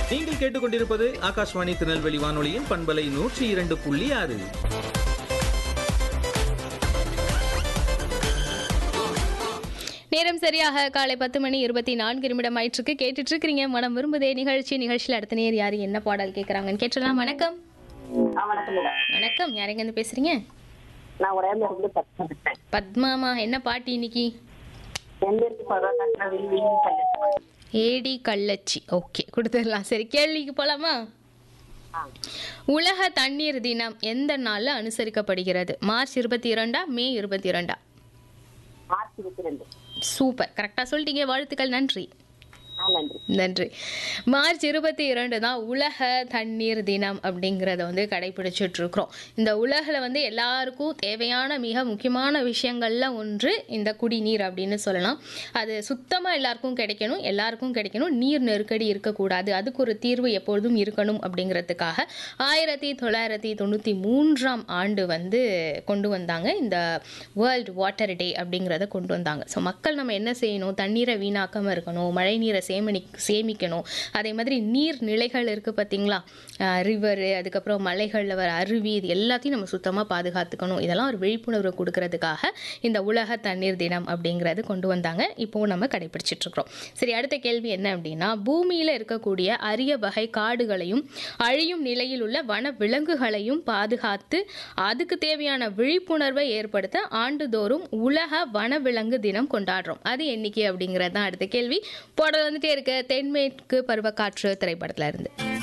நீங்கள் கேட்டுக்கொண்டிருப்பது ஆகாஷ்வாணி திருநெல்வேலி வானொலியின் பண்பலை நூற்றி இரண்டு புள்ளி ஆறு நேரம் சரியாக காலை பத்து மணி இருபத்தி நான்கு நிமிடம் ஆயிற்றுக்கு கேட்டுட்டு இருக்கிறீங்க மனம் விரும்புதே நிகழ்ச்சி நிகழ்ச்சியில் அடுத்த நேர் யார் என்ன பாடல் கேட்குறாங்கன்னு கேட்டலாம் வணக்கம் ஆ, வணக்கம் மேடம் வணக்கம் யாரெங்க இருந்து பேசுறீங்க நான் உடையாம இருந்து பத்து இருக்கேன் பத்மாமா என்ன பாட்டி இன்னைக்கு எந்த இருக்கு பரவாயில்ல வெளி வெளி கல்யாணம் ஏடி கள்ளச்சி ஓகே கொடுத்துடலாம் சரி கேள்விக்கு போலாமா உலக தண்ணீர் தினம் எந்த நாள்ல அனுசரிக்கப்படுகிறது மார்ச் இருபத்தி இரண்டா மே இருபத்தி இரண்டா மார்ச் இருபத்தி ரெண்டு சூப்பர் கரெக்டாக சொல்லிட்டீங்க வாழ்த்துக்கள் நன்றி ஆ நன்றி நன்றி மார்ச் இருபத்தி இரண்டு தான் உலக தண்ணீர் தினம் அப்படிங்கிறத வந்து கடைபிடிச்சிட்டு இருக்கிறோம் இந்த உலகில் வந்து எல்லாருக்கும் தேவையான மிக முக்கியமான விஷயங்கள்ல ஒன்று இந்த குடிநீர் அப்படின்னு சொல்லலாம் அது சுத்தமாக எல்லாருக்கும் கிடைக்கணும் எல்லாருக்கும் கிடைக்கணும் நீர் நெருக்கடி இருக்கக்கூடாது அதுக்கு ஒரு தீர்வு எப்பொழுதும் இருக்கணும் அப்படிங்கிறதுக்காக ஆயிரத்தி தொள்ளாயிரத்தி தொண்ணூற்றி மூன்றாம் ஆண்டு வந்து கொண்டு வந்தாங்க இந்த வேர்ல்டு வாட்டர் டே அப்படிங்கிறத கொண்டு வந்தாங்க ஸோ மக்கள் நம்ம என்ன செய்யணும் தண்ணீரை வீணாக்காமல் இருக்கணும் மழை நீரை சேமனி சேமிக்கணும் அதே மாதிரி நீர் நிலைகள் இருக்குது பார்த்தீங்களா ரிவரு அதுக்கப்புறம் மலைகளில் வர அருவி இது எல்லாத்தையும் நம்ம சுத்தமாக பாதுகாத்துக்கணும் இதெல்லாம் ஒரு விழிப்புணர்வு கொடுக்கறதுக்காக இந்த உலக தண்ணீர் தினம் அப்படிங்கிறது கொண்டு வந்தாங்க இப்போது நம்ம கடைபிடிச்சிட்டு இருக்கிறோம் சரி அடுத்த கேள்வி என்ன அப்படின்னா பூமியில் இருக்கக்கூடிய அரிய வகை காடுகளையும் அழியும் நிலையில் உள்ள வன விலங்குகளையும் பாதுகாத்து அதுக்கு தேவையான விழிப்புணர்வை ஏற்படுத்த ஆண்டுதோறும் உலக வனவிலங்கு தினம் கொண்டாடுறோம் அது என்னைக்கு அப்படிங்கிறது தான் அடுத்த கேள்வி பாடல் வந்துட்டே இருக்க தென்மேற்கு பருவக்காற்று திரைப்படத்துல இருந்து